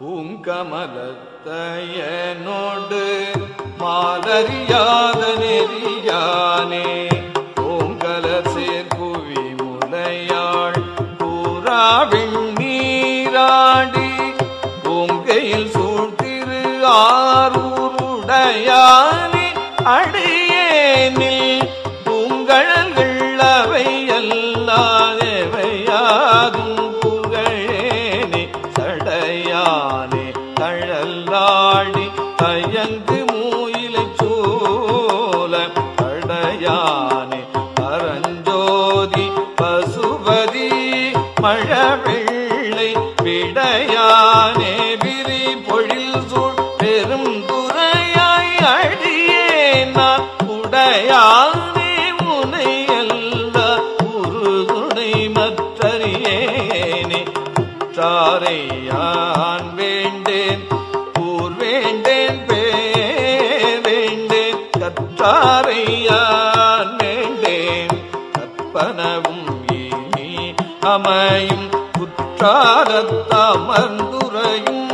பூங்கமலத்தையனோடு மாலறியாத நெறியானே பூங்கல சேர்புவி முலையாள் பூராவின் நீராடி பூங்கையில் சூழ்திரு ஆரூருடையானே அடியேனில் பூங்கழல்கள் அவை அல்லாதவையாகும் புகழேனே சடையானே தழல்லாடி தயங்கு மூயிலை சோல படையானே பரஞ்சோதி பசுபதி மழவெள்ளை விடையானே விரி பொழில் சூழ் பெரும் துறையாய் அடியே நான் உடையானே உனை அல்ல உருதுணை மற்றறியேனே சாரையான் வேண்டேன் ஊர் வேண்டேன் பேர் வேண்டேன் கற்றாரையான் வேண்டேன் கற்பனவும் இனி அமையும் குற்றாரத்தமர்ந்துரையும்